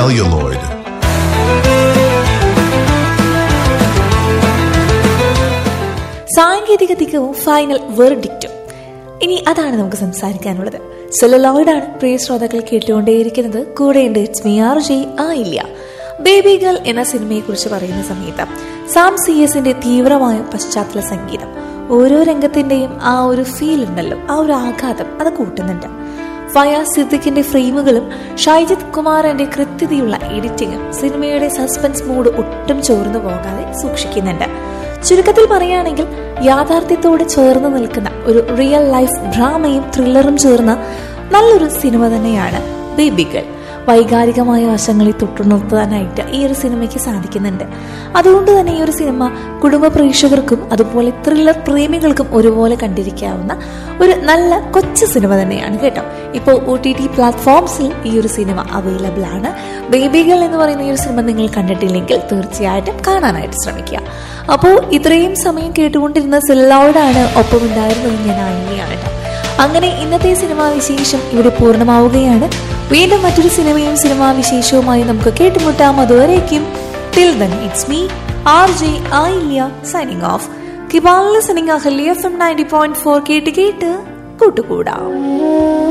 celluloid. സാങ്കേതികതികവും final വെർഡിക്റ്റും ഇനി അതാണ് നമുക്ക് സംസാരിക്കാനുള്ളത് സെലലോയിഡാണ് പ്രിയ ശ്രോതാക്കൾ കേട്ടുകൊണ്ടേയിരിക്കുന്നത് കൂടെയുണ്ട് it's me R J Ayilya baby girl എന്ന സിനിമയെ കുറിച്ച് പറയുന്ന സമയത്ത് സാം സി എസിന്റെ തീവ്രമായ പശ്ചാത്തല സംഗീതം ഓരോ രംഗത്തിന്റെയും ആ ഒരു ഫീൽ ഉണ്ടല്ലോ ആ ഒരു ആഘാതം അത് കൂട്ടുന്നുണ്ട് ഫയാസ് സിദ്ദിഖിന്റെ ഫ്രെയിമുകളും ഷൈജിത് കുമാറിന്റെ കൃത്യതയുള്ള എഡിറ്റിംഗും സിനിമയുടെ സസ്പെൻസ് മൂഡ് ഒട്ടും ചോർന്നു പോകാതെ സൂക്ഷിക്കുന്നുണ്ട് ചുരുക്കത്തിൽ പറയുകയാണെങ്കിൽ യാഥാർത്ഥ്യത്തോട് ചേർന്ന് നിൽക്കുന്ന ഒരു റിയൽ ലൈഫ് ഡ്രാമയും ത്രില്ലറും ചേർന്ന നല്ലൊരു സിനിമ തന്നെയാണ് ബേബികൾ വൈകാരികമായ വശങ്ങളെ തൊട്ടുണർത്താനായിട്ട് ഈ ഒരു സിനിമയ്ക്ക് സാധിക്കുന്നുണ്ട് അതുകൊണ്ട് തന്നെ ഈ ഒരു സിനിമ കുടുംബ പ്രേക്ഷകർക്കും അതുപോലെ ത്രില്ലർ പ്രേമികൾക്കും ഒരുപോലെ കണ്ടിരിക്കാവുന്ന ഒരു നല്ല കൊച്ചു സിനിമ തന്നെയാണ് കേട്ടോ ഇപ്പോൾ ഒ ടി ടി പ്ലാറ്റ്ഫോംസിൽ ഈ ഒരു സിനിമ അവൈലബിൾ ആണ് ബേബികൾ എന്ന് പറയുന്ന ഈ ഒരു സിനിമ നിങ്ങൾ കണ്ടിട്ടില്ലെങ്കിൽ തീർച്ചയായിട്ടും കാണാനായിട്ട് ശ്രമിക്കുക അപ്പോൾ ഇത്രയും സമയം കേട്ടുകൊണ്ടിരുന്ന സില്ലോടാണ് ഒപ്പമുണ്ടായിരുന്നത് ഞാൻ ആയിയാണ് കേട്ടോ അങ്ങനെ ഇന്നത്തെ സിനിമാ വിശേഷം ഇവിടെ പൂർണ്ണമാവുകയാണ് വീണ്ടും മറ്റൊരു സിനിമയും സിനിമാ വിശേഷവുമായി നമുക്ക് കേട്ടുമുട്ടാം അതുവരേക്കും till then it's me R J Ayilya signing off keep listening Ahalya F M ninety point four കേട്ട് കേട്ട് കൂട്ടുകൂടാം